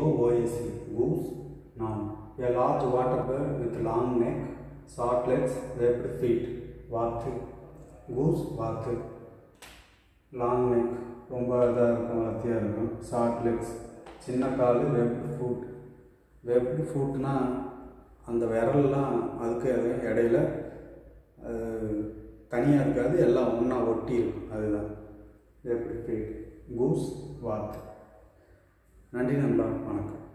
ஜிஓஓஎஸ்சி goose நான் a large water bird with long neck short legs webbed feet வாத்து goose வாத்து long neck ரொம்ப இதாக இருக்கும் வளர்த்தியாக இருக்கும் ஷார்ட் லெக்ஸ் சின்ன கால் வெப்டு ஃபுட் வெப்டு ஃபுட்னா அந்த விரல்லாம் அதுக்கு அது இடையில தனியாக இருக்காது எல்லாம் ஒன்றா ஒட்டி இருக்கும் அதுதான் வெப்டு ஃபீட் கூஸ் வாத்து நன்றி நண்பா வணக்கம்